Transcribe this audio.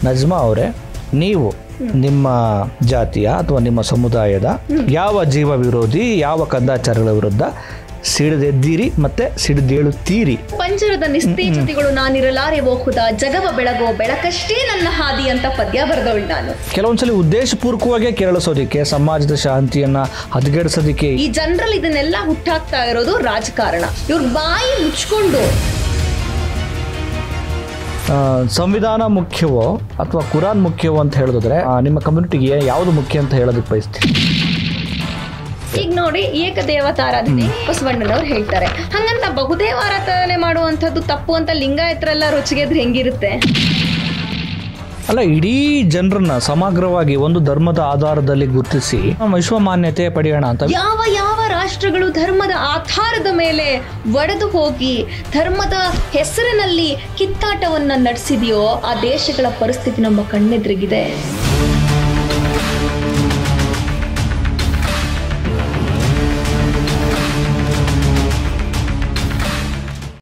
ನಜ್ಮಾ ಅವರೇ ನೀವು ನಿಮ್ಮ ಜಾತಿಯ ಅಥವಾ ನಿಮ್ಮ ಸಮುದಾಯದ ಯಾವ ಜೀವ ವಿರೋಧಿ ಯಾವ ಕಂದಾಚಾರಗಳ ವಿರುದ್ಧ ಸಿಡಿದೆದ್ದೀರಿ ಮತ್ತೆ ಸಿಡಿದೇಳುತ್ತೀರಿ ಪಂಜರದ ನಿಸ್ತೇಜತೆಗಳು ನಾನಿರಲಾರೆ ಹೋಗುದ ಜಗವ ಬೆಳಗೋ ಬೆಳಕಷ್ಟೇ ನನ್ನ ಹಾದಿ ಅಂತ ಪದ್ಯ ಬರೆದವಳು ನಾನು ಕೆಲವೊಂದ್ಸಲಿ ಉದ್ದೇಶಪೂರ್ವಕವಾಗಿ ಕೆರಳಿಸೋದಿಕ್ಕೆ ಸಮಾಜದ ಶಾಂತಿಯನ್ನ ಹದಗೆಡಿಸೋದಿಕ್ಕೆ ಈ ಜನರಲ್ಲಿ ಇದನ್ನೆಲ್ಲ ಹುಟ್ಟಾಕ್ತಾ ಇರೋದು ರಾಜಕಾರಣ ಇವ್ರ ಬಾಯಿ ಮುಚ್ಕೊಂಡು ಆ, ಸಂವಿಧಾನ ಮುಖ್ಯವೋ ಅಥವಾ ಕುರಾನ್ ಮುಖ್ಯವೋ ಅಂತ ಹೇಳಿದ್ರೆ ಆ, ನಿಮ್ಮ ಕಮ್ಯುನಿಟಿಗೆ ಯಾವುದು ಮುಖ್ಯ ಅಂತ ಹೇಳೋದಕ್ಕೆ ಬಯಸ್ತೀರಿ ಈಗ ನೋಡಿ ಏಕದೇವತಾರಾಧನೆ ಬಸವಣ್ಣನವ್ರು ಹೇಳ್ತಾರೆ ಹಂಗಂತ ಬಹುದೇವಾರಾಧನೆ ಮಾಡುವಂಥದ್ದು ತಪ್ಪು ಅಂತ ಲಿಂಗಾಯತರೆಲ್ಲ ರುಚಿಗೆದ್ರೆ ಹೆಂಗಿರುತ್ತೆ ಅಲ್ಲ ಇಡೀ ಜನರನ್ನ ಸಮಗ್ರವಾಗಿ ಒಂದು ಧರ್ಮದ ಆಧಾರದಲ್ಲಿ ಗುರುತಿಸಿ ವಿಶ್ವ ಮಾನ್ಯತೆ ಪಡೆಯೋಣ ಅಂತ ಯಾವ ಯಾವ ರಾಷ್ಟ್ರಗಳು ಧರ್ಮದ ಆಧಾರದ ಮೇಲೆ ಒಡೆದು ಹೋಗಿ ಧರ್ಮದ ಹೆಸರಿನಲ್ಲಿ ಕಿತ್ತಾಟವನ್ನ ನಡೆಸಿದೆಯೋ ಆ ದೇಶಗಳ ಪರಿಸ್ಥಿತಿ ನಮ್ಮ ಕಣ್ಣೆದ್ರಿಗಿದೆ